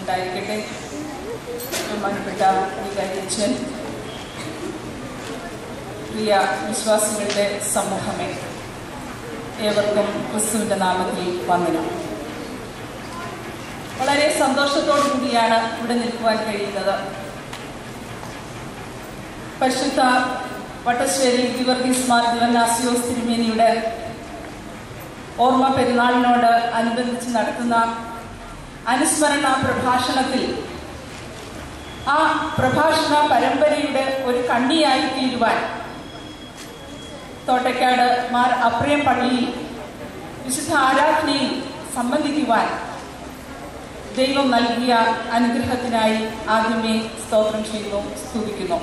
ഉണ്ടായിരിക്കട്ടെ ബഹുമാനപ്പെട്ട വികാരിയച്ഛൻ പ്രിയ വിശ്വാസികളുടെ സമൂഹമേ ഏവർക്കും ക്രിസ്തുവിൻ്റെ നാമത്തിൽ വന്ദനം വളരെ സന്തോഷത്തോടു കൂടിയാണ് ഇവിടെ നിൽക്കുവാൻ കഴിയുന്നത് പരിശുദ്ധ വട്ടശ്ശേരി ഗിവർഗീസ് മാർ ദിവന്നാസിയോസ് തിരുമേനിയുടെ ഓർമ്മ പെരുന്നാളിനോട് അനുബന്ധിച്ച് നടത്തുന്ന അനുസ്മരണ പ്രഭാഷണത്തിൽ ആ പ്രഭാഷണ പരമ്പരയുടെ ഒരു കണ്ണിയായി തീരുവാൻ തോട്ടയ്ക്കാട് മാർ അപ്രിയം പള്ളിയിൽ വിശുദ്ധ ആരാധനയിൽ സംബന്ധിക്കുവാൻ ദൈവം നൽകിയ അനുഗ്രഹത്തിനായി ആദ്യമേ സ്തോത്രം ചെയ്യുന്നു സ്തുതിക്കുന്നു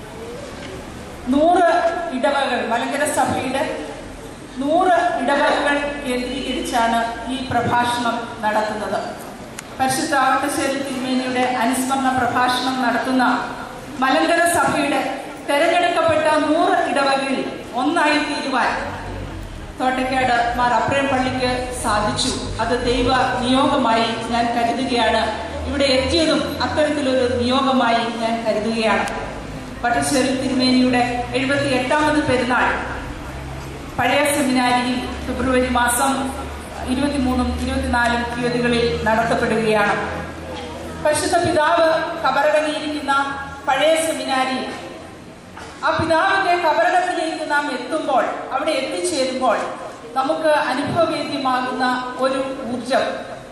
നൂറ് ഇടവകൾ മലങ്കര സഭയുടെ നൂറ് ഇടവകകൾ കേന്ദ്രീകരിച്ചാണ് ഈ പ്രഭാഷണം നടത്തുന്നത് പരിശുദ്ധ ആവട്ടശ്ശേരി തിരുമേനിയുടെ അനുസ്മരണ പ്രഭാഷണം നടത്തുന്ന മലങ്കര സഭയുടെ തെരഞ്ഞെടുക്കപ്പെട്ട നൂറ് ഇടവകയിൽ ഒന്നായി തീരുവാൻ തോട്ടയ്ക്കാട് മാർ അപ്രയം പള്ളിക്ക് സാധിച്ചു അത് ദൈവ നിയോഗമായി ഞാൻ കരുതുകയാണ് ഇവിടെ എത്തിയതും അത്തരത്തിലൊരു നിയോഗമായി ഞാൻ കരുതുകയാണ് പട്ടശ്ശേരി തിരുമേനിയുടെ എഴുപത്തി എട്ടാമത് പെരുന്നാൾ പഴയ സെമിനാരിയിൽ ഫെബ്രുവരി മാസം ഇരുപത്തിമൂന്നും ഇരുപത്തിനാലും തീയതികളിൽ നടത്തപ്പെടുകയാണ് പരിശുദ്ധ പിതാവ് കബറടങ്ങിയിരിക്കുന്ന പഴയ സെമിനാരി ആ പിതാവിന്റെ കബറടത്തിലേക്ക് നാം എത്തുമ്പോൾ അവിടെ എത്തിച്ചേരുമ്പോൾ നമുക്ക് അനുഭവവേദ്യമാകുന്ന ഒരു ഊർജം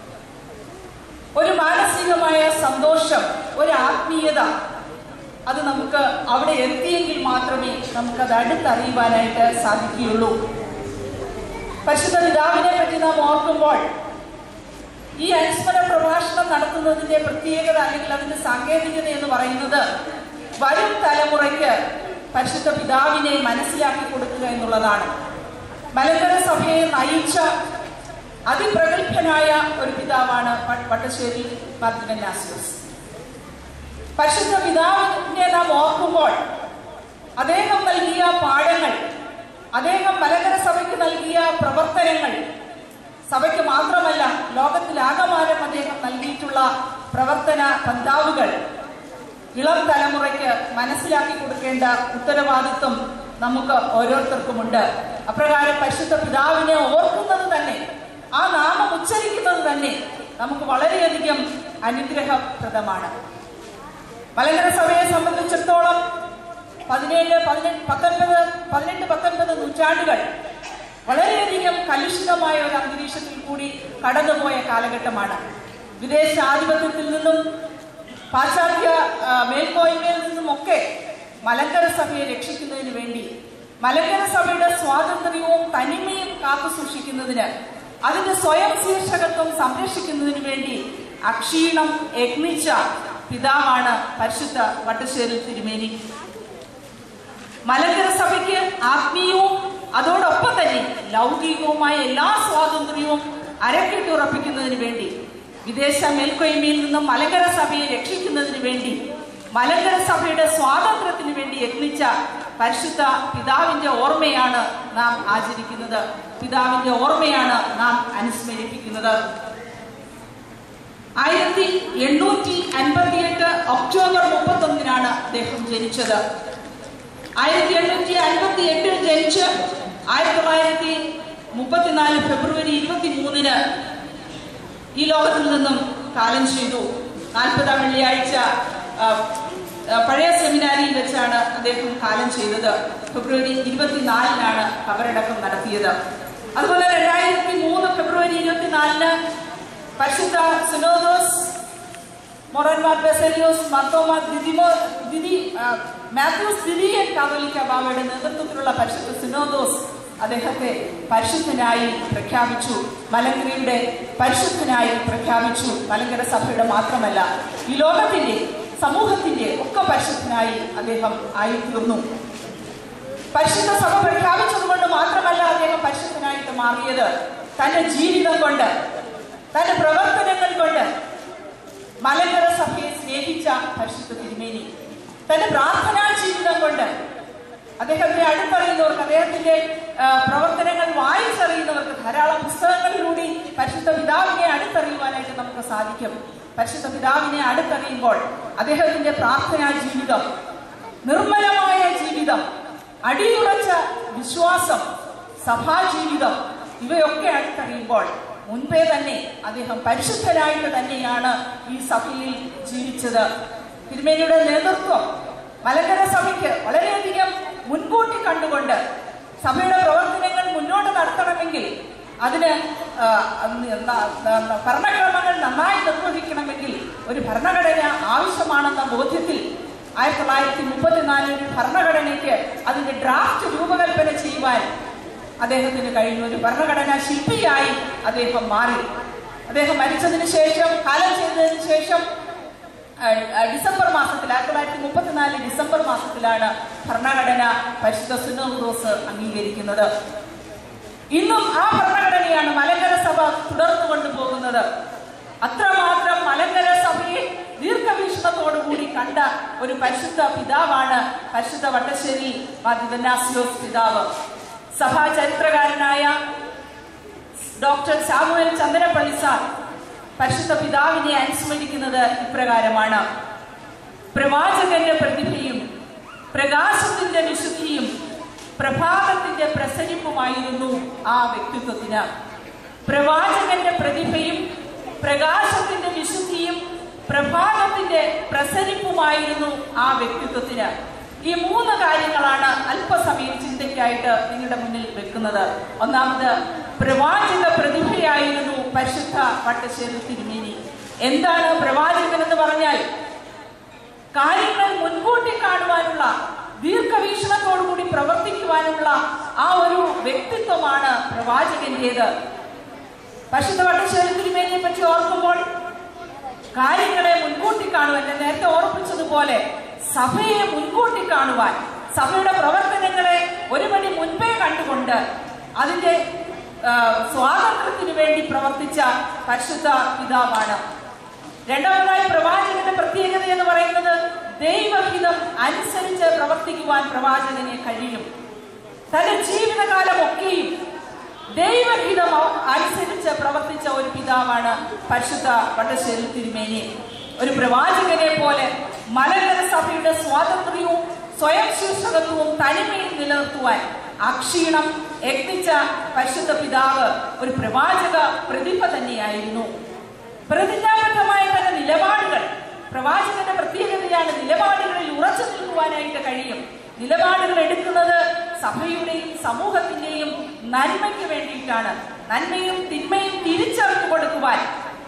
ഒരു മാനസികമായ സന്തോഷം ഒരു ആത്മീയത അത് നമുക്ക് അവിടെ എത്തിയെങ്കിൽ മാത്രമേ നമുക്കത് അടുത്തറിയുവാനായിട്ട് സാധിക്കുകയുള്ളൂ പരിശുദ്ധ പിതാവിനെ പറ്റി നാം ഓർക്കുമ്പോൾ ഈ അനുസ്മരണ പ്രഭാഷണം നടത്തുന്നതിന്റെ പ്രത്യേകത അല്ലെങ്കിൽ അതിന്റെ സാങ്കേതികത എന്ന് പറയുന്നത് വരും തലമുറയ്ക്ക് പരിശുദ്ധ പിതാവിനെ മനസ്സിലാക്കി കൊടുക്കുക എന്നുള്ളതാണ് മലങ്കര സഭയെ നയിച്ച അതിപ്രഗത്ഭനായ ഒരു പിതാവാണ് പട്ടശ്ശേരി മർദ്ദനാസിയോസ് പരിശുദ്ധ പിതാവിനെ നാം ഓർക്കുമ്പോൾ അദ്ദേഹം നൽകിയ പാഠങ്ങൾ അദ്ദേഹം മലങ്കര സഭയ്ക്ക് നൽകിയ പ്രവർത്തനങ്ങൾ സഭയ്ക്ക് മാത്രമല്ല ലോകത്തിലാകമാനം അദ്ദേഹം നൽകിയിട്ടുള്ള പ്രവർത്തന പന്താവുകൾ ഇളം തലമുറയ്ക്ക് മനസ്സിലാക്കി കൊടുക്കേണ്ട ഉത്തരവാദിത്വം നമുക്ക് ഓരോരുത്തർക്കുമുണ്ട് അപ്രകാരം പരിശുദ്ധ പിതാവിനെ ഓർക്കുന്നത് തന്നെ ആ നാമം ഉച്ചരിക്കുന്നത് തന്നെ നമുക്ക് വളരെയധികം അനുഗ്രഹപ്രദമാണ് മലങ്കര സഭയെ സംബന്ധിച്ചിടത്തോളം പതിനേഴ് പതിനെട്ട് പത്തൊൻപത് പതിനെട്ട് പത്തൊൻപത് നൂറ്റാണ്ടുകൾ വളരെയധികം കലുഷിതമായ ഒരു അന്തരീക്ഷത്തിൽ കൂടി കടന്നുപോയ കാലഘട്ടമാണ് വിദേശ ആധിപത്യത്തിൽ നിന്നും പാശ്ചാത്യ മേൽക്കോയ്മയിൽ നിന്നുമൊക്കെ മലങ്കര സഭയെ രക്ഷിക്കുന്നതിന് വേണ്ടി മലങ്കര സഭയുടെ സ്വാതന്ത്ര്യവും തനിമയും കാത്തു സൂക്ഷിക്കുന്നതിന് അതിന്റെ സ്വയം ശീർഷകത്വം സംരക്ഷിക്കുന്നതിന് വേണ്ടി അക്ഷീണം യത്നിച്ച പിതാവാണ് പരിശുദ്ധ വട്ടശ്ശേരി തിരുമേനി മലങ്കര സഭയ്ക്ക് ആത്മീയവും അതോടൊപ്പം തന്നെ ലൗകികവുമായ എല്ലാ സ്വാതന്ത്ര്യവും അരക്കിട്ടുറപ്പിക്കുന്നതിന് വേണ്ടി വിദേശ മേൽക്കൊയ്മയിൽ നിന്നും മലങ്കര സഭയെ രക്ഷിക്കുന്നതിന് വേണ്ടി മലങ്കര സഭയുടെ സ്വാതന്ത്ര്യത്തിന് വേണ്ടി യത്നിച്ച പരിശുദ്ധ പിതാവിന്റെ ഓർമ്മയാണ് നാം ആചരിക്കുന്നത് പിതാവിന്റെ ഓർമ്മയാണ് നാം അനുസ്മരിപ്പിക്കുന്നത് ആയിരത്തി എണ്ണൂറ്റി അൻപത്തിയെട്ട് ഒക്ടോബർ മുപ്പത്തൊന്നിനാണ് അദ്ദേഹം ജനിച്ചത് ആയിരത്തി എണ്ണൂറ്റി അൻപത്തി എട്ടിൽ ജനിച്ച് ആയിരത്തി തൊള്ളായിരത്തി മുപ്പത്തിനാല് ഫെബ്രുവരി ഇരുപത്തി മൂന്നിന് ഈ ലോകത്തിൽ നിന്നും കാലം ചെയ്തു നാൽപ്പതാം വെള്ളിയാഴ്ച പഴയ സെമിനാരിയിൽ വെച്ചാണ് അദ്ദേഹം കാലം ചെയ്തത് ഫെബ്രുവരി ഇരുപത്തിനാലിനാണ് കബറടക്കം നടത്തിയത് അതുപോലെ രണ്ടായിരത്തി മൂന്ന് ഫെബ്രുവരി ഇരുപത്തിനാലിന് പരിശുദ്ധ സുനോദോസ് മൊറൻമാർ ബെസലിയോസ് മർത്തോമ ദിദിമോ ദിദി മാത്യൂസ് ദിദിയൻ കാതോലിക്ക ബാബയുടെ നേതൃത്വത്തിലുള്ള പരിശുദ്ധ സിനോദോസ് അദ്ദേഹത്തെ പരിശുദ്ധനായി പ്രഖ്യാപിച്ചു മലങ്കരയുടെ പരിശുദ്ധനായി പ്രഖ്യാപിച്ചു മലങ്കര സഭയുടെ മാത്രമല്ല ഈ ലോകത്തിന്റെ സമൂഹത്തിന്റെ ഒക്കെ പരിശുദ്ധനായി അദ്ദേഹം ആയിത്തീർന്നു പരിശുദ്ധ സഭ പ്രഖ്യാപിച്ചതുകൊണ്ട് മാത്രമല്ല അദ്ദേഹം പരിശുദ്ധനായിട്ട് മാറിയത് തന്റെ ജീവിതം കൊണ്ട് തന്റെ പ്രവർത്തനങ്ങൾ കൊണ്ട് മലങ്കര സഭയെ സ്നേഹിച്ച പരിശുദ്ധ തിരുമേനി തന്റെ പ്രാർത്ഥനാ ജീവിതം കൊണ്ട് അദ്ദേഹത്തെ അടുത്തറിയുന്നവർക്ക് അദ്ദേഹത്തിന്റെ പ്രവർത്തനങ്ങൾ വായിച്ചറിയുന്നവർക്ക് ധാരാളം പുസ്തകങ്ങളിലൂടെ പരിശുദ്ധ പിതാവിനെ അടുത്തറിയുവാനായി കാണുവാനായിട്ട് നമുക്ക് സാധിക്കും പരിശുദ്ധ പിതാവിനെ അടുത്തറിയുമ്പോൾ അദ്ദേഹത്തിന്റെ പ്രാർത്ഥനാ ജീവിതം നിർമ്മലമായ ജീവിതം അടിയുറച്ച വിശ്വാസം സഭാജീവിതം ഇവയൊക്കെ അടുത്തറിയുമ്പോൾ മുൻപേ തന്നെ അദ്ദേഹം പരിശുദ്ധനായിട്ട് തന്നെയാണ് ഈ സഭയിൽ ജീവിച്ചത് തിരുമേനിയുടെ നേതൃത്വം മലങ്കര സഭയ്ക്ക് വളരെയധികം മുൻകൂട്ടി കണ്ടുകൊണ്ട് സഭയുടെ പ്രവർത്തനങ്ങൾ മുന്നോട്ട് നടത്തണമെങ്കിൽ അതിന് ആ, ന- ന- ഭരണക്രമങ്ങൾ നന്നായി നിർവഹിക്കണമെങ്കിൽ ഒരു ഭരണഘടന ആവശ്യമാണെന്ന ബോധ്യത്തിൽ ആയിരത്തി തൊള്ളായിരത്തി മുപ്പത്തിനാലിൽ ഒരു ഭരണഘടനയ്ക്ക് അതിന്റെ ഡ്രാഫ്റ്റ് രൂപകൽപ്പന ചെയ്യുവാൻ അദ്ദേഹത്തിന് കഴിഞ്ഞു ഒരു ഭരണഘടനാ ശില്പിയായി അദ്ദേഹം മാറി അദ്ദേഹം മരിച്ചതിന് ശേഷം കാലം ചെയ്തതിന് ശേഷം ആ, ആ, ഡിസംബർ മാസത്തിൽ ആയിരത്തി തൊള്ളായിരത്തി മുപ്പത്തിനാല് ഡിസംബർ മാസത്തിലാണ് ഭരണഘടന പരിശുദ്ധ സുനോദോസ് അംഗീകരിക്കുന്നത് ഇന്നും ആ ഭരണഘടനയാണ് മലങ്കര സഭ തുടർന്നു കൊണ്ടുപോകുന്നത് അത്രമാത്രം മലങ്കര സഭയെ ദീർഘവീക്ഷണത്തോടുകൂടി കണ്ട ഒരു പരിശുദ്ധ പിതാവാണ് പരിശുദ്ധ വട്ടശ്ശേരി മാതിവനാസിയോസ് പിതാവ് സഭാ ചരിത്രകാരനായ ഡോക്ടർ സാമുവൽ ചന്ദനപ്പള്ളി സാർ പരിശുദ്ധ പിതാവിനെ അനുസ്മരിക്കുന്നത് ഇപ്രകാരമാണ് പ്രവാചകന്റെ പ്രതിഭയും പ്രകാശത്തിന്റെ വിശുദ്ധിയും പ്രഭാതത്തിന്റെ പ്രസരിപ്പുമായിരുന്നു ആ വ്യക്തിത്വത്തിന് പ്രവാചകന്റെ പ്രതിഭയും പ്രകാശത്തിന്റെ വിശുദ്ധിയും പ്രഭാതത്തിന്റെ പ്രസരിപ്പുമായിരുന്നു ആ വ്യക്തിത്വത്തിന് ഈ മൂന്ന് കാര്യങ്ങളാണ് അല്പസമയം ചിന്തയ്ക്കായിട്ട് നിങ്ങളുടെ മുന്നിൽ വെക്കുന്നത് ഒന്നാമത് പ്രവാചക പ്രതിഭയായിരുന്നു പരിശുദ്ധ വട്ടശ്ശേരി തിരുമേനി എന്താണ് പ്രവാചകൻ എന്ന് പറഞ്ഞാൽ കാര്യങ്ങൾ മുൻകൂട്ടി കാണുവാനുള്ള ദീർഘവീക്ഷണത്തോടുകൂടി പ്രവർത്തിക്കുവാനുള്ള ആ ഒരു വ്യക്തിത്വമാണ് പ്രവാചകന്റേത് പരിശുദ്ധ വട്ടശ്ശേരി തിരുമേനിയെ പറ്റി ഓർക്കുമ്പോൾ കാര്യങ്ങളെ മുൻകൂട്ടി കാണുവാൻ ഞാൻ നേരത്തെ ഓർപ്പിച്ചതുപോലെ സഭയെ മുൻകൂട്ടി കാണുവാൻ സഭയുടെ പ്രവർത്തനങ്ങളെ ഒരുപടി മുൻപേ കണ്ടുകൊണ്ട് അതിന്റെ ആ, സ്വാതന്ത്ര്യത്തിന് വേണ്ടി പ്രവർത്തിച്ച പരിശുദ്ധ പിതാവാണ് രണ്ടാമതായി പ്രവാചകന്റെ പ്രത്യേകത എന്ന് പറയുന്നത് ദൈവഹിതം അനുസരിച്ച് പ്രവർത്തിക്കുവാൻ പ്രവാചകനെ കഴിയും തന്റെ ജീവിതകാലമൊക്കെയും ദൈവഹിതം അവ- അനുസരിച്ച് പ്രവർത്തിച്ച ഒരു പിതാവാണ് പരിശുദ്ധ വട്ടശ്ശേരി തിരുമേനി ഒരു പ്രവാചകനെ പോലെ മലങ്കര സഭയുടെ സ്വാതന്ത്ര്യവും സ്വയം ശീർഷകത്വവും തനിമയും നിലനിർത്തുവാൻ അക്ഷീണം യത്നിച്ച പരിശുദ്ധ പിതാവ് ഒരു പ്രവാചക പ്രതിഭ തന്നെയായിരുന്നു പ്രതിജ്ഞാബദ്ധമായ തന്റെ നിലപാടുകൾ പ്രവാചകന്റെ പ്രത്യേകതയാണ് നിലപാടുകളിൽ ഉറച്ചു നിൽക്കുവാനായിട്ട് കഴിയും നിലപാടുകൾ എടുക്കുന്നത് സഭയുടെയും സമൂഹത്തിന്റെയും നന്മയ്ക്ക് വേണ്ടിയിട്ടാണ് നന്മയും തിന്മയും തിരിച്ചറിഞ്ഞു കൊടുക്കുവാൻ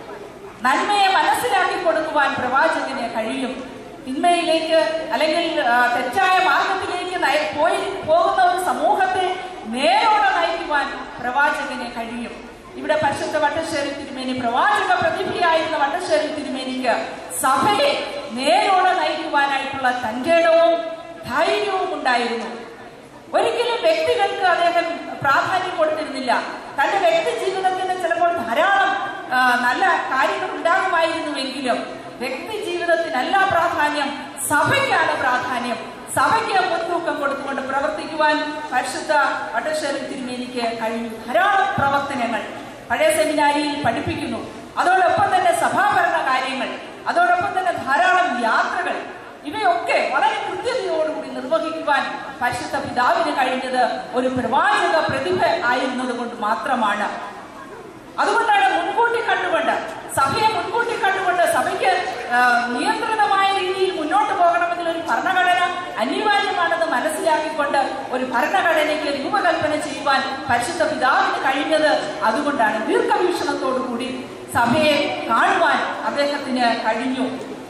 നന്മയെ മനസ്സിലാക്കി കൊടുക്കുവാൻ പ്രവാചകന് കഴിയും തിന്മയിലേക്ക് അല്ലെങ്കിൽ ആ, തെറ്റായ മാർഗത്തിലേക്ക് നയ- പോയി പോകുന്ന ഒരു സമൂഹത്തെ നേരോടെ നയിക്കുവാൻ പ്രവാചകന് കഴിയും ഇവിടെ പരിശുദ്ധ വട്ടശ്ശേരി തിരുമേനി പ്രവാചക പ്രതിഭയായിരുന്ന വട്ടശ്ശേരി തിരുമേനിക്ക് സഭയെ നേരോടെ നയിക്കുവാനായിട്ടുള്ള തന്റേടവും ധൈര്യവും ഉണ്ടായിരുന്നു ഒരിക്കലും വ്യക്തികൾക്ക് അദ്ദേഹം പ്രാധാന്യം കൊടുത്തിരുന്നില്ല തന്റെ വ്യക്തി ജീവിതത്തിന് ചിലപ്പോൾ ധാരാളം ആ, നല്ല കാര്യങ്ങൾ ഉണ്ടാകുമായിരുന്നുവെങ്കിലും വ്യക്തി ജീവിതത്തിനല്ല പ്രാധാന്യം സഭയ്ക്കാണ് പ്രാധാന്യം സഭയ്ക്ക് മുൻതൂക്കം കൊടുത്തുകൊണ്ട് പ്രവർത്തിക്കുവാൻ പരിശുദ്ധ വട്ടശ്ശേരി തിരുമേനിക്ക് കഴിഞ്ഞു ധാരാളം പ്രവർത്തനങ്ങൾ പഴയ സെമിനാരിയിൽ പഠിപ്പിക്കുന്നു അതോടൊപ്പം തന്നെ സഭാഭരണ കാര്യങ്ങൾ അതോടൊപ്പം തന്നെ ധാരാളം യാത്രകൾ ഇവയൊക്കെ വളരെ കൃത്യതയോടുകൂടി നിർവഹിക്കുവാൻ പരിശുദ്ധ പിതാവിന് കഴിഞ്ഞത് ഒരു പ്രവാചക പ്രതിഭ ആയിരുന്നത് കൊണ്ട് മാത്രമാണ് അതുകൊണ്ടാണ് മുൻകൂട്ടി കണ്ടുകൊണ്ട് സഭയെ മുൻകൂട്ടി കണ്ടുകൊണ്ട് സഭയ്ക്ക് ആ, നിയന്ത്രിതമായ രീതിയിൽ മുന്നോട്ട് പോകണമെങ്കിൽ ഒരു ഭരണഘടന അനിവാര്യമാണെന്ന് മനസ്സിലാക്കിക്കൊണ്ട് ഒരു ഭരണഘടനയ്ക്ക് രൂപകൽപ്പന ചെയ്യുവാൻ പരിശുദ്ധ പിതാവിന് കഴിഞ്ഞത് അതുകൊണ്ടാണ് ദീർഘവീക്ഷണത്തോടു കൂടി സഭയെ കാണുവാൻ അദ്ദേഹത്തിന് കഴിഞ്ഞു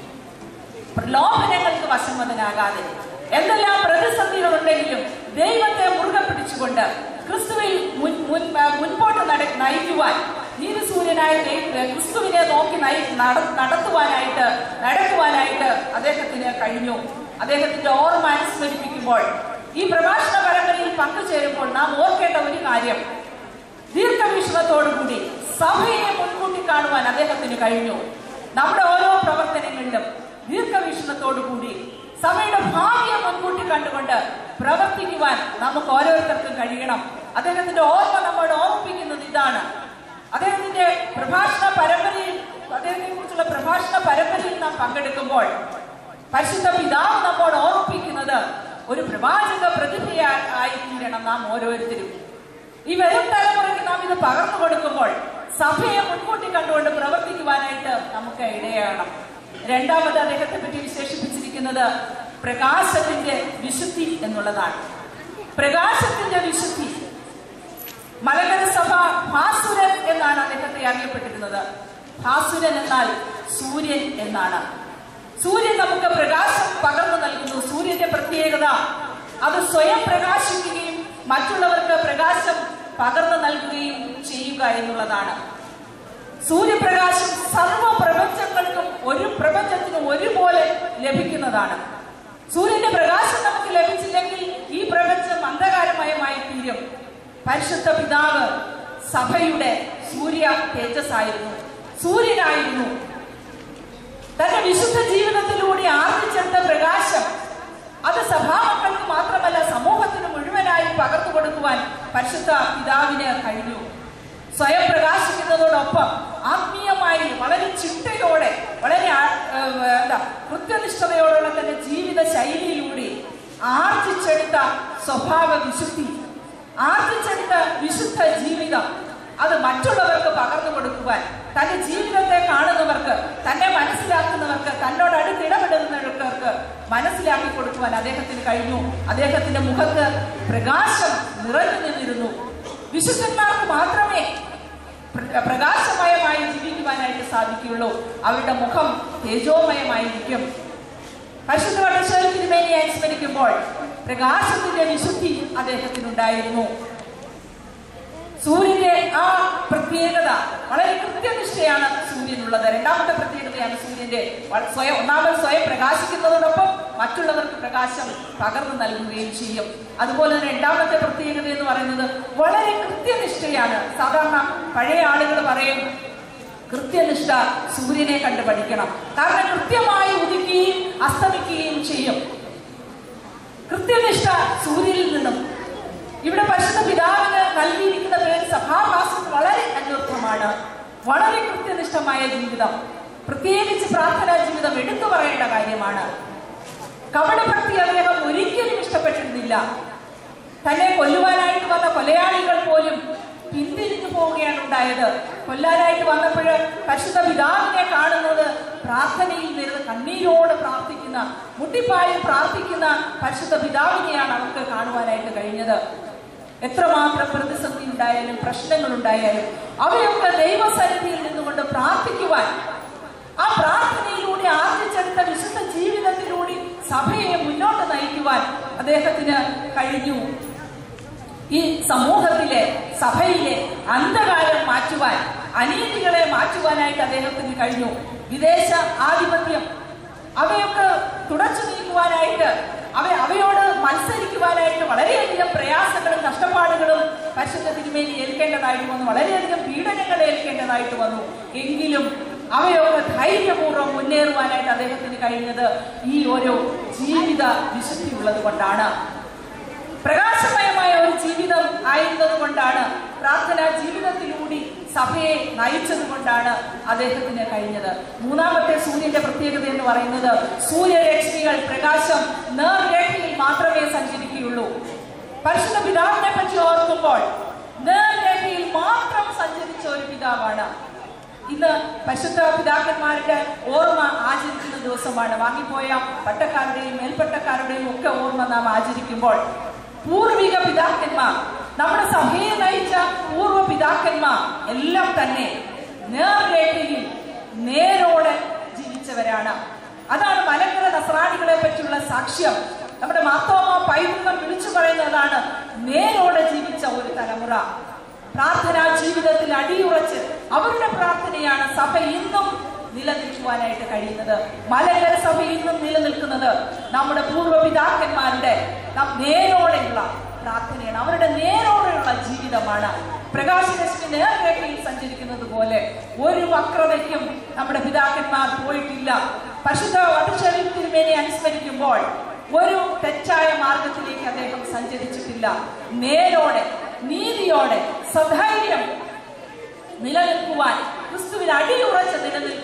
പ്രലോഭനങ്ങൾക്ക് വശംവദനാകാതെ എന്തെല്ലാം പ്രതിസന്ധികളുണ്ടെങ്കിലും ദൈവത്തെ മുറുകെ പിടിച്ചുകൊണ്ട് ക്രിസ്തുവിൽ മുൻ മുൻ ആ, മുൻപോട്ട് നട നയിക്കുവാൻ നീതിസൂര്യനായ ദൈവ- ക്രിസ്തുവിനെ നോക്കി നയി നട- നടത്തുവാനായിട്ട് നടക്കുവാനായിട്ട് അദ്ദേഹത്തിന് കഴിഞ്ഞു അദ്ദേഹത്തിന്റെ ഓർമ്മ അനുസ്മരിപ്പിക്കുമ്പോൾ ഈ പ്രഭാഷണ പരമ്പരയിൽ പങ്കുചേരുമ്പോൾ നാം ഓർക്കേണ്ട ഒരു കാര്യം ദീർഘവീക്ഷണത്തോടുകൂടി സഭയെ മുൻകൂട്ടി കാണുവാൻ അദ്ദേഹത്തിന് കഴിഞ്ഞു നമ്മുടെ ഓരോ പ്രവർത്തനങ്ങളിലും ദീർഘവീക്ഷണത്തോടുകൂടി സഭയുടെ ഭാവിയെ മുൻകൂട്ടി കണ്ടുകൊണ്ട് പ്രവർത്തിക്കുവാൻ നമുക്ക് ഓരോരുത്തർക്കും കഴിയണം അദ്ദേഹത്തിന്റെ ഓർമ്മ നമ്മോട് ഓർമ്മിപ്പിക്കുന്നത് ഇതാണ് അദ്ദേഹത്തിന്റെ പ്രഭാഷണ പരമ്പരയിൽ അദ്ദേഹത്തെ കുറിച്ചുള്ള പ്രഭാഷണ പരമ്പരയിൽ നാം പങ്കെടുക്കുമ്പോൾ പരിശുദ്ധ പിതാവ് നമ്മോട് ഓർമ്മിപ്പിക്കുന്നത് ഒരു പ്രവാചക പ്രതിഭയായി തീരണം നാം ഓരോരുത്തരും ഈ വരും തലമുറയ്ക്ക് നാം ഇത് പകർന്നു കൊടുക്കുമ്പോൾ സഭയെ മുൻകൂട്ടി കണ്ടുകൊണ്ട് പ്രവർത്തിക്കുവാനായിട്ട് നമുക്ക് ഇടയാകണം രണ്ടാമത് അദ്ദേഹത്തെ പറ്റി വിശേഷിപ്പിച്ചിരിക്കുന്നത് പ്രകാശത്തിന്റെ വിശുദ്ധി എന്നുള്ളതാണ് പ്രകാശത്തിന്റെ വിശുദ്ധി മലങ്കര സഭ ഭാസുരൻ എന്നാണ് അദ്ദേഹത്തെ അറിയപ്പെട്ടിരുന്നത് ഭാസുരൻ എന്നാൽ സൂര്യൻ എന്നാണ് സൂര്യൻ നമുക്ക് പ്രകാശം പകർന്നു നൽകുന്നു സൂര്യന്റെ പ്രത്യേകത അത് സ്വയം പ്രകാശിക്കുകയും മറ്റുള്ളവർക്ക് പ്രകാശം പകർന്നു നൽകുകയും ചെയ്യുക എന്നുള്ളതാണ് സൂര്യപ്രകാശം സർവ പ്രപഞ്ചങ്ങൾക്കും ഒരു പ്രപഞ്ചത്തിനും ഒരുപോലെ ലഭിക്കുന്നതാണ് സൂര്യന്റെ പ്രകാശം നമുക്ക് ലഭിച്ചില്ലെങ്കിൽ ഈ പ്രപഞ്ചം അന്ധകാരമയമായി തീരും പരിശുദ്ധ പിതാവ് സഭയുടെ സൂര്യ തേജസ്സായിരുന്നു സൂര്യനായിരുന്നു തന്റെ വിശുദ്ധ ജീവിതത്തിലൂടെ ആർജിച്ചെടുത്ത പ്രകാശം അത് സഭാമക്കൾക്ക് മാത്രമല്ല സമൂഹത്തിന് മുഴുവനായി പകർന്നു കൊടുക്കുവാൻ പരിശുദ്ധ പിതാവിന് കഴിഞ്ഞു സ്വയം പ്രകാശിക്കുന്നതോടൊപ്പം ആത്മീയമായി വളരെ ചിട്ടയോടെ വളരെ ആ- ഏഹ് എന്താ കൃത്യനിഷ്ഠതയോടുള്ള തന്റെ ജീവിത ശൈലിയിലൂടെ ആർജിച്ചെടുത്ത സ്വഭാവ വിശുദ്ധി ആർജിച്ചെടുത്ത വിശുദ്ധ ജീവിതം അത് മറ്റുള്ളവർക്ക് പകർന്നു കൊടുക്കുവാൻ തന്റെ ജീവിതത്തെ കാണുന്നവർക്ക് തന്നെ മനസ്സിലാക്കുന്നവർക്ക് തന്നോട് അടുത്ത് ഇടപെടുന്നവർക്ക് മനസ്സിലാക്കി കൊടുക്കുവാൻ അദ്ദേഹത്തിന് കഴിഞ്ഞു അദ്ദേഹത്തിന്റെ മുഖത്ത് പ്രകാശം നിറഞ്ഞു നിന്നിരുന്നു വിശുദ്ധന്മാർക്ക് മാത്രമേ പ്ര- പ്രകാശമയമായി ജീവിക്കുവാനായിട്ട് സാധിക്കുകയുള്ളൂ അവരുടെ മുഖം തേജോമയമായിരിക്കും പരിശുദ്ധ വട്ടശ്ശേരി തിരുമേനിയെ അനുസ്മരിക്കുമ്പോൾ പ്രകാശത്തിന്റെ വിശുദ്ധി അദ്ദേഹത്തിനുണ്ടായിരുന്നു സൂര്യന്റെ ആ പ്രത്യേകത വളരെ കൃത്യനിഷ്ഠയാണ് സൂര്യനുള്ളത് രണ്ടാമത്തെ പ്രത്യേകതയാണ് സൂര്യന്റെ വ- സ്വയം ഒന്നാമത് സ്വയം പ്രകാശിക്കുന്നതോടൊപ്പം മറ്റുള്ളവർക്ക് പ്രകാശം പകർന്നു നൽകുകയും ചെയ്യും അതുപോലെ തന്നെ രണ്ടാമത്തെ പ്രത്യേകത എന്ന് പറയുന്നത് വളരെ കൃത്യനിഷ്ഠയാണ് സാധാരണ പഴയ ആളുകൾ പറയും കൃത്യനിഷ്ഠ സൂര്യനെ കണ്ട് പഠിക്കണം കാരണം കൃത്യമായി ഉദിക്കുകയും അസ്തമിക്കുകയും ചെയ്യും കൃത്യനിഷ്ഠ സൂര്യനിൽ നിന്നും ഇവിടെ പരിശുദ്ധ പിതാവിന് നൽകിയിരിക്കുന്ന പേര് സഭാഭാസം വളരെ അന്വർത്ഥമാണ് വളരെ കൃത്യനിഷ്ഠമായ ജീവിതം പ്രത്യേകിച്ച് പ്രാർത്ഥനാ ജീവിതം എടുത്തു പറയേണ്ട കാര്യമാണ് കപടഭക്തി അദ്ദേഹം ഒരിക്കലും ഇഷ്ടപ്പെട്ടിരുന്നില്ല തന്നെ കൊല്ലുവാനായിട്ട് വന്ന കൊലയാളികൾ പോലും പിന്തിരിഞ്ഞു പോവുകയാണ് ഉണ്ടായത് കൊല്ലാനായിട്ട് വന്നപ്പോൾ പരിശുദ്ധ പിതാവിനെ കാണുന്നത് പ്രാർത്ഥനയിൽ നിന്ന് കണ്ണീരോട് പ്രാർത്ഥിക്കുന്ന മുട്ടിപ്പായി പ്രാർത്ഥിക്കുന്ന പരിശുദ്ധ പിതാവിനെയാണ് അവർക്ക് കാണുവാനായിട്ട് കഴിഞ്ഞത് എത്രമാത്രം പ്രതിസന്ധി ഉണ്ടായാലും പ്രശ്നങ്ങൾ ഉണ്ടായാലും അവയൊക്കെ ദൈവസന്നിധിയിൽ നിന്നുകൊണ്ട് പ്രാർത്ഥിക്കുവാൻ ആ പ്രാർത്ഥനയിലൂടെ ആർജിച്ചെടുത്ത വിശുദ്ധ ജീവിതത്തിലൂടെ സഭയെ മുന്നോട്ട് നയിക്കുവാൻ അദ്ദേഹത്തിന് കഴിഞ്ഞു ഈ സമൂഹത്തിലെ സഭയിലെ അന്ധകാരം മാറ്റുവാൻ അനീതികളെ മാറ്റുവാനായിട്ട് അദ്ദേഹത്തിന് കഴിഞ്ഞു വിദേശ ആധിപത്യം അവയൊക്കെ തുടച്ചു നീക്കുവാനായിട്ട് അവ അവയോട് മത്സരിക്കുവാനായിട്ട് വളരെയധികം പ്രയാസങ്ങളും കഷ്ടപ്പാടുകളും പരിശുദ്ധ തിരുമേനി ഏൽക്കേണ്ടതായിട്ട് വന്നു വളരെയധികം പീഡനങ്ങൾ ഏൽക്കേണ്ടതായിട്ട് വന്നു എങ്കിലും അവയൊക്കെ ധൈര്യപൂർവ്വം മുന്നേറുവാനായിട്ട് അദ്ദേഹത്തിന് കഴിഞ്ഞത് ഈ ഒരു ജീവിത വിശുദ്ധി ഉള്ളത് കൊണ്ടാണ് പ്രകാശമയമായ ഒരു ജീവിതം ആയിരുന്നത് കൊണ്ടാണ് പ്രാർത്ഥനാ ജീവിതത്തിലൂടെ സഭയെ നയിച്ചത് കൊണ്ടാണ് അദ്ദേഹത്തിന് കഴിഞ്ഞത് മൂന്നാമത്തെ സൂര്യന്റെ പ്രത്യേകത എന്ന് പറയുന്നത് സൂര്യരശ്മികൾ പ്രകാശം നേർരേഖയിൽ മാത്രമേ സഞ്ചരിക്കുകയുള്ളൂ പരിശുദ്ധ പിതാവിനെ പറ്റി ഓർക്കുമ്പോൾ നേർരേഖയിൽ മാത്രം സഞ്ചരിച്ച ഒരു പിതാവാണ് ഇന്ന് പരിശുദ്ധ പിതാക്കന്മാരുടെ ഓർമ്മ ആചരിക്കുന്ന ദിവസമാണ് വാങ്ങിപ്പോയ പട്ടക്കാരുടെയും മേൽപ്പട്ടക്കാരുടെയും ഒക്കെ ഓർമ്മ നാം ആചരിക്കുമ്പോൾ പൂർവിക പിതാക്കന്മാർ നമ്മുടെ സഭയെ നയിച്ച പൂർവ്വ പിതാക്കന്മാർ എല്ലാം തന്നെ നേർരേഖയിൽ നേരോടെ ജീവിച്ചവരാണ് അതാണ് മലങ്കര നസ്രാണികളെ പറ്റിയുള്ള സാക്ഷ്യം നമ്മുടെ മാത്തോമ പൈതൃകം വിളിച്ചു പറയുന്നതാണ് നേരോടെ ജീവിച്ച ഒരു തലമുറ പ്രാർത്ഥനാ ജീവിതത്തിൽ അടിയുറച്ച് അവരുടെ പ്രാർത്ഥനയാണ് സഭ ഇന്നും നിലനിൽക്കുവാനായിട്ട് കഴിയുന്നത് മലങ്കര സഭ ഇന്നും നിലനിൽക്കുന്നത് നമ്മുടെ പൂർവ്വ പിതാക്കന്മാരുടെ നം- നേരോടെയുള്ള പ്രാർത്ഥനയാണ് അവരുടെ നേരോടെയുള്ള ജീവിതമാണ് പ്രകാശരശ്മി നേർരേഖയിൽ സഞ്ചരിക്കുന്നത് പോലെ ഒരു വക്രതയ്ക്കും നമ്മുടെ പിതാക്കന്മാർ പോയിട്ടില്ല പരിശുദ്ധ വധശരീര തിരുമേനെ അനുസ്മരിക്കുമ്പോൾ ഒരു തെറ്റായ മാർഗത്തിലേക്ക് അദ്ദേഹം സഞ്ചരിച്ചിട്ടില്ല നേരോടെ നീതിയോടെ സധൈര്യം നിലനിൽക്കുവാൻ ക്രിസ്തുവിൽ അടിയുറച്ച് നിലനിൽക്കുവാൻ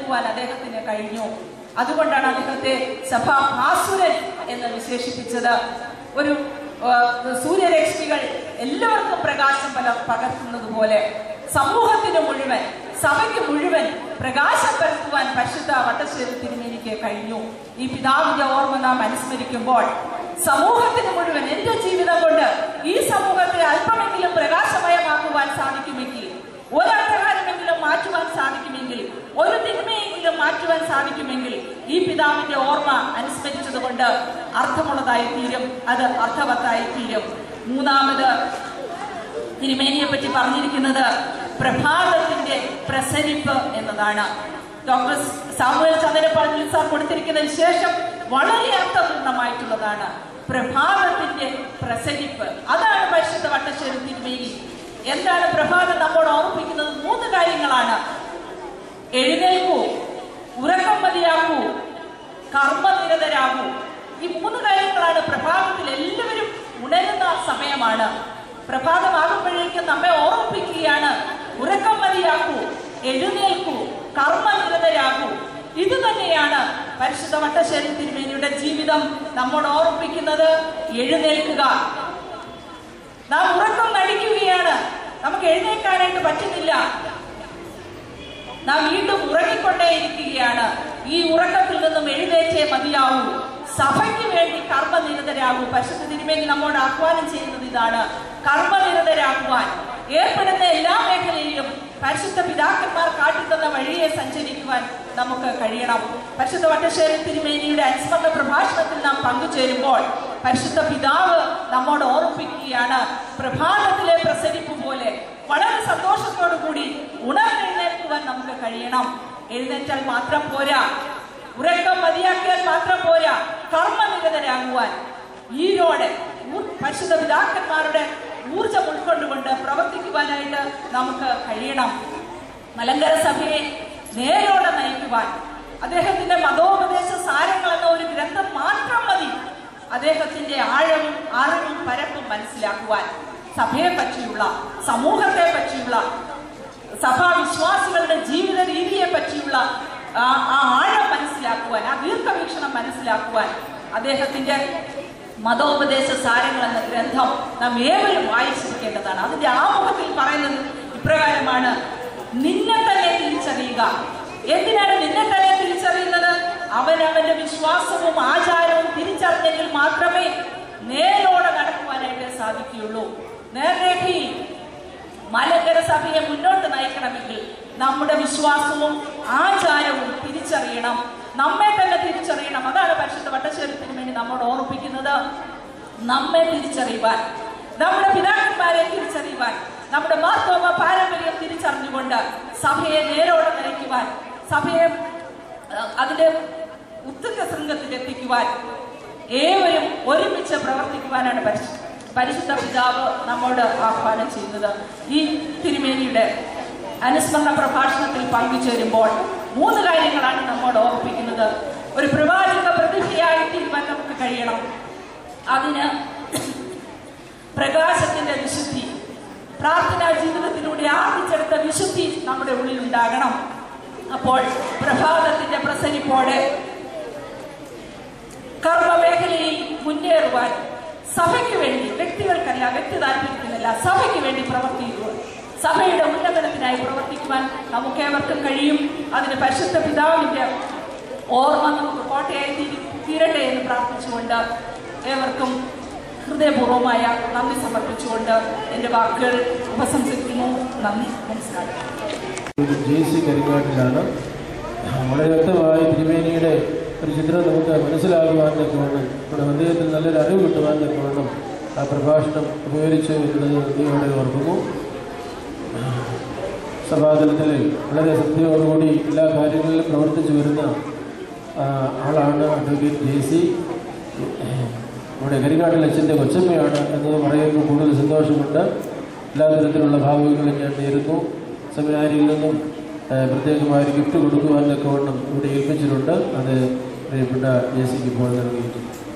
നൽകുവാൻ അദ്ദേഹത്തിന് കഴിഞ്ഞു അതുകൊണ്ടാണ് അദ്ദേഹത്തെ സഭാഭാസുരൻ എന്ന് വിശേഷിപ്പിച്ചത് ഒരു ആ, സൂര്യരശ്മികൾ എല്ലാവർക്കും പ്രകാശം പല പകർത്തുന്നത് പോലെ സമൂഹത്തിന് മുഴുവൻ സഭയ്ക്ക് മുഴുവൻ പ്രകാശം പരത്തുവാൻ പരിശുദ്ധ വട്ടശ്ശേരി തിരുമേനിക്ക് കഴിഞ്ഞു ഈ പിതാവിന്റെ ഓർമ്മ നാം അനുസ്മരിക്കുമ്പോൾ സമൂഹത്തിന് മുഴുവൻ എന്റെ ജീവിതം കൊണ്ട് ഈ സമൂഹത്തെ അല്പമെങ്കിലും പ്രകാശമയമാക്കുവാൻ സാധിക്കുമെങ്കിൽ ഒരന്ധകാരമെങ്കിലും മാറ്റുവാൻ സാധിക്കുമെങ്കിൽ ഒരു തിന്മയെങ്കിലും മാറ്റുവാൻ സാധിക്കുമെങ്കിൽ ഈ പിതാവിന്റെ ഓർമ്മ അനുസ്മരിച്ചത് കൊണ്ട് അർത്ഥമുള്ളതായി തീരും അത് അർത്ഥവത്തായി തീരും മൂന്നാമത് തിരുമേനിയെ പറ്റി പറഞ്ഞിരിക്കുന്നത് പ്രഭാതത്തിന്റെ പ്രസരിപ്പ് എന്നതാണ് ഡോക്ടർ സാമുവൽ ചന്ദ്രപാൽ സാർ കൊടുത്തിരിക്കുന്ന വിശേഷം വളരെ അർത്ഥപൂർണമായിട്ടുള്ളതാണ് പ്രഭാതത്തിന്റെ പ്രസരിപ്പ് അതാണ് പരിശുദ്ധ വട്ടശ്ശേരി തിരുമേനി എന്താണ് പ്രഭാതം നമ്മോട് ഓർമ്മിപ്പിക്കുന്നത് മൂന്ന് കാര്യങ്ങളാണ് എഴുന്നേൽക്കൂ ഉറക്കം മതിയാക്കൂ കർമ്മനിരതരാകൂ ഈ മൂന്ന് കാര്യങ്ങളാണ് പ്രഭാതത്തിൽ എല്ലാവരും ഉണരുന്ന സമയമാണ് പ്രഭാതമാകുമ്പോഴേക്കും നമ്മെ ഓർമ്മിപ്പിക്കുകയാണ് ഉറക്കം മതിയാക്കൂ എഴുന്നേൽക്കൂ കർമ്മനിരതരാകൂ ഇത് തന്നെയാണ് പരിശുദ്ധ വട്ടശ്ശേരി തിരുമേനിയുടെ ജീവിതം നമ്മോട് ഓർമ്മിപ്പിക്കുന്നത് എഴുന്നേൽക്കുക നാം ഉറക്കം നടിക്കുകയാണ് നമുക്ക് എഴുന്നേൽക്കാനായിട്ട് പറ്റുന്നില്ല നാം വീണ്ടും ഉറങ്ങിക്കൊണ്ടേയിരിക്കുകയാണ് ഈ ഉറക്കത്തിൽ നിന്നും എഴുന്നേറ്റേ മതിയാവൂ സഭയ്ക്ക് വേണ്ടി കർമ്മനിരതരാകൂ പരിശുദ്ധ തിരുമേനി നമ്മോട് ആഹ്വാനം ചെയ്യുന്നത് ഇതാണ് കർമ്മനിരതരാകുവാൻ ഏർപ്പെടുന്ന എല്ലാ മേഖലയിലും പരിശുദ്ധ പിതാക്കന്മാർ കാട്ടിത്തന്ന വഴിയെ സഞ്ചരിക്കുവാൻ നമുക്ക് കഴിയണം പരിശുദ്ധ വട്ടശ്ശേരി തിരുമേനിയുടെ അനുസ്മരണ പ്രഭാഷണത്തിൽ നാം പങ്കുചേരുമ്പോൾ പരിശുദ്ധ പിതാവ് നമ്മോട് ഓർമ്മിപ്പിക്കുകയാണ് പ്രഭാതത്തിലെ പ്രസരിപ്പ് പോലെ വളരെ സന്തോഷത്തോടു കൂടി ഉണർന്നെഴുന്നേൽക്കുവാൻ നമുക്ക് കഴിയണം എഴുന്നേറ്റാൽ മാത്രം പോരാ ഉറക്കം മതിയാക്കിയാൽ മാത്രം പോരാ കർമ്മനിരതരാകുവാൻ ഈരോടെ ഊർ- പരിശുദ്ധ പിതാക്കന്മാരുടെ ഊർജം ഉൾക്കൊണ്ടുകൊണ്ട് പ്രവർത്തിക്കുവാനായിട്ട് നമുക്ക് കഴിയണം മലങ്കര സഭയെ നേരോടെ നയിക്കുവാൻ അദ്ദേഹത്തിന്റെ മതോപദേശ സാരങ്ങൾ എന്ന ഒരു ഗ്രന്ഥം മാത്രം മതി അദ്ദേഹത്തിന്റെ ആഴവും അറിവും പരപ്പും മനസ്സിലാക്കുവാൻ സഭയെ പറ്റിയുള്ള സമൂഹത്തെ പറ്റിയുള്ള സഭാവിശ്വാസികളുടെ ജീവിത രീതിയെ പറ്റിയുള്ള ആ ആ ആഴം മനസ്സിലാക്കുവാൻ ആ ദീർഘവീക്ഷണം മനസ്സിലാക്കുവാൻ അദ്ദേഹത്തിന്റെ മതോപദേശ സാരങ്ങൾ എന്ന ഗ്രന്ഥം നാം ഏവരും വായിച്ചിരിക്കേണ്ടതാണ് അതിന്റെ ആമുഖത്തിൽ പറയുന്നത് ഇപ്രകാരമാണ് നിന്നെ തന്നെ തിരിച്ചറിയുക എന്തിനാണ് നിന്നെ തന്നെ തിരിച്ചറിയുന്നത് അവൻ അവന്റെ വിശ്വാസവും ആചാരവും തിരിച്ചറിഞ്ഞെങ്കിൽ മാത്രമേ നേരോടെ നടക്കുവാനായിട്ട് സാധിക്കുകയുള്ളൂ നേർരേഖയിൽ മലങ്കര സഭയെ മുന്നോട്ട് നയിക്കണമെങ്കിൽ നമ്മുടെ വിശ്വാസവും ആചാരവും തിരിച്ചറിയണം നമ്മെ തന്നെ തിരിച്ചറിയണം അതാണ് പരിശുദ്ധ വട്ടശ്ശേരി തിരുമേനി നമ്മോട് ഓർമ്മിപ്പിക്കുന്നത് നമ്മെ തിരിച്ചറിയുവാൻ നമ്മുടെ പിതാക്കന്മാരെ തിരിച്ചറിയുവാൻ നമ്മുടെ മാർത്തോമ പാരമ്പര്യം തിരിച്ചറിഞ്ഞുകൊണ്ട് സഭയെ നേരോടെ നയിക്കുവാൻ സഭയെ അഹ്, അതിന്റെ ഉത്തുക ശൃംഗത്തിൽ എത്തിക്കുവാൻ ഏവരും ഒരുമിച്ച് പ്രവർത്തിക്കുവാനാണ് പരിശു പരിശുദ്ധ പിതാവ് നമ്മോട് ആഹ്വാനം ചെയ്യുന്നത് ഈ തിരുമേനിയുടെ അനുസ്മരണ പ്രഭാഷണത്തിൽ പങ്കുചേരുമ്പോൾ മൂന്ന് കാര്യങ്ങളാണ് നമ്മോട് ഓർമ്മിപ്പിക്കുന്നത് ഒരു പ്രവാചക പ്രതിഭയായി തീരുവാൻ നമുക്ക് കഴിയണം അതിന് പ്രകാശത്തിന്റെ വിശുദ്ധി പ്രാർത്ഥനാ ജീവിതത്തിലൂടെ ആർജിച്ചെടുത്ത വിശുദ്ധി നമ്മുടെ ഉള്ളിൽ ഉണ്ടാകണം അപ്പോൾ പ്രഭാതത്തിന്റെ പ്രസരിപ്പോടെ കർമ്മമേഖലയിൽ മുന്നേറുവാൻ സഭയ്ക്ക് വേണ്ടി വ്യക്തികൾക്കല്ല വ്യക്തി താല്പര്യത്തിനല്ല സഭയ്ക്ക് വേണ്ടി പ്രവർത്തിക്കുക സഭയുടെ ഉന്നമനത്തിനായി പ്രവർത്തിക്കുവാൻ നമുക്ക് ഏവർക്കും കഴിയും അതിന് പരിശുദ്ധ പിതാവിന്റെ ഓർമ്മ നമുക്ക് കോട്ടയായി തീ- തീരട്ടെ എന്ന് പ്രാർത്ഥിച്ചുകൊണ്ട് ഏവർക്കും ഹൃദയപൂർവമായ നന്ദി സമർപ്പിച്ചുകൊണ്ട് എൻ്റെ വാക്കുകൾ ഉപസംഹരിക്കുന്നു നന്ദി നമസ്കാരം ജെ സി കരിങ്ങാട്ടിലാണ് വളരെ വ്യക്തമായി തിരുമേനിയുടെ ഒരു ചിത്രം നമുക്ക് മനസ്സിലാകുവാൻ തക്കവണ്ണം നമ്മുടെ ഹൃദയത്തിൽ നല്ലൊരു അറിവ് കിട്ടുവാൻ തക്കവണ്ണം ആ പ്രഭാഷണം ഉപകരിച്ചു എന്നത് നന്ദിയോടെ ഓർക്കുന്നു സഭാതലത്തിൽ വളരെ ശ്രദ്ധയോടുകൂടി എല്ലാ കാര്യങ്ങളിലും പ്രവർത്തിച്ചു വരുന്ന ആ, ആളാണ് അഡ്വക്കേറ്റ് ജെ സി നമ്മുടെ കരിങ്ങാട്ടിൽ അച്ഛൻ്റെ കൊച്ചമ്മയാണ് എന്നത് പറയുമ്പോൾ കൂടുതൽ സന്തോഷമുണ്ട് എല്ലാ തരത്തിലുള്ള ഭാവുകങ്ങളും ഞാൻ നേരുന്നു സെമിനാരിയിൽ നിന്നും ആ, പ്രത്യേകമായ ഒരു ഗിഫ്റ്റ് കൊടുക്കുവാൻ തക്കവണ്ണം ഇവിടെ ഏൽപ്പിച്ചിട്ടുണ്ട് അത് പ്രിയപ്പെട്ട ജെ സിക്ക് ഇപ്പോൾ നൽകിയിട്ടുണ്ട്